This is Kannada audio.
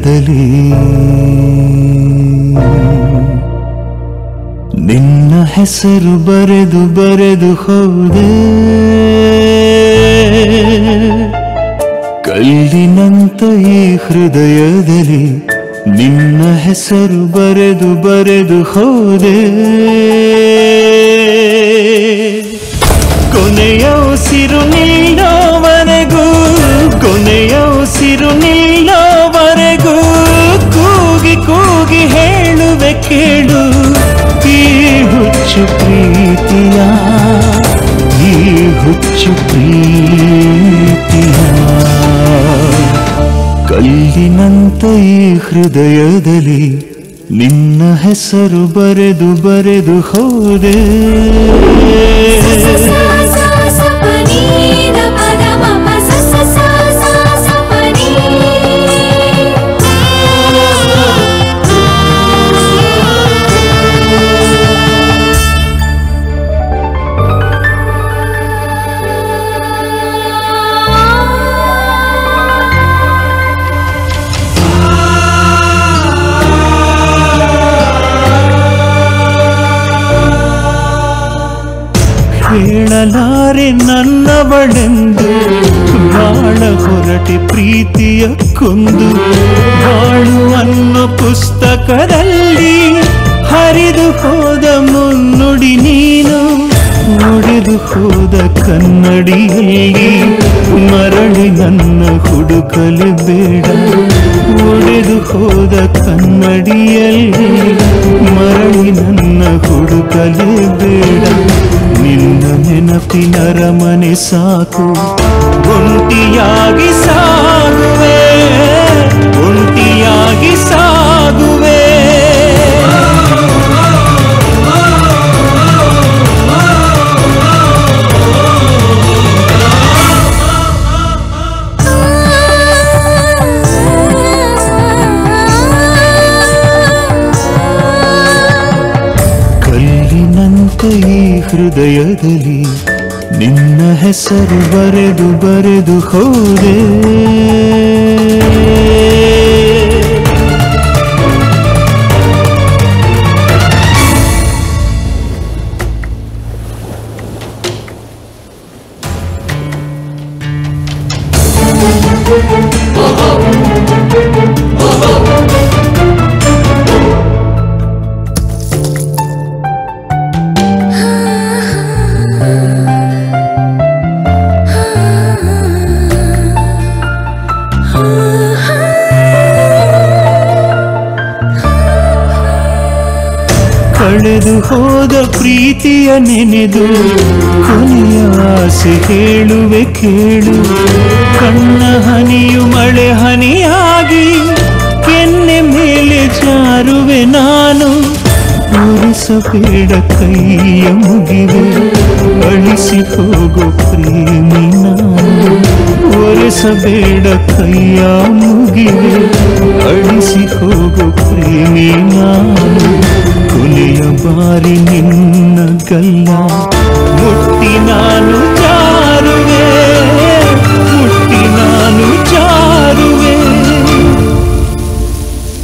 ಹೃದಯದಲ್ಲಿ ನಿನ್ನ ಹೆಸರು ಬರೆದು ಬರೆದು ಹೋದೆ ಕಲ್ಲಿನಂತ ಈ ಹೃದಯದಲ್ಲಿ ನಿನ್ನ ಹೆಸರು ಬರೆದು ಬರೆದು ಹೋದೆ ಕೊನೆಯ ಉಸಿರು ನಿಲ್ಲೋವರೆಗೂ ಕೊನೆಯ ಉಸಿರು ನಿಲ್ಲೋವರೆಗೂ ಕೂಗಿ ಕೂಗಿ ಹೇಳುವೆ ಕೇಳು ಈ ಹುಚ್ಚು ಪ್ರೀತಿಯ ಈ ಹುಚ್ಚು ಪ್ರೀತಿಯ ಕಲ್ಲಿನಂತ ಈ ಹೃದಯದಲ್ಲಿ ನಿನ್ನ ಹೆಸರು ಬರೆದು ಬರೆದು ಹೋದೆ ಹೇಳಲಾರೆ ನನ್ನವಳೆಂದು ಬಾಳ ಹೊರಟೆ ಪ್ರೀತಿಯ ಕೊಂದು ಬಾಳು ಅನ್ನೋ ಪುಸ್ತಕದಲ್ಲಿ ಹರಿದು ಹೋದ ಮುನ್ನುಡಿ ನೀನು ಒಡೆದು ಹೋದ ಕನ್ನಡಿಯಲ್ಲಿ ಮರಳಿ ನನ್ನ ಹುಡುಕಲು ಬೇಡ ಒಡೆದು ಹೋದ ಕನ್ನಡಿಯಲ್ಲಿ ಮರಳಿ ನನ್ನ ಹುಡುಕಲೇ ಬೇಡ ನಿನ್ನ ನೆನಪಿನ ರಮನೆ ಸಾಕು ಒಂಟಿಯಾಗಿ ಸಾಗುವೆ ಒಂಟಿಯಾಗಿ ಸಾಗುವೆ ಕಲ್ಲಿನಂತ ಈ ಹೃದಯದಲ್ಲಿ ನಿನ್ನ ಹೆಸರು ಬರೆದು ಬರೆದು ಹೋದೆ ಕಳೆದು ಹೋದ ಪ್ರೀತಿಯ ನೆನೆದು ಕೊನೆಯ ಆಸೆ ಹೇಳುವೆ ಕೇಳು ಕಣ್ಣ ಹನಿಯು ಮಳೆ ಹನಿಯಾಗಿ ಕೆನ್ನೆ ಮೇಲೆ ಜಾರುವೆ ನಾನು ಉರಿಸಬೇಡ ಕೈಯ ಮುಗಿವೆ ಅಳಿಸಿ ಹೋಗೋ ಪ್ರೇಮಿ ನಾನು ಒರೆಸಬೇಡ ಕೈಯ ಮುಗಿವೆ ಅಳಿಸಿ ಹೋಗೋ ಪ್ರೇಮಿ ನಾನು ಕೊನೆಯ ಬಾರಿ ನಿನ್ನ ಗಲ್ಲ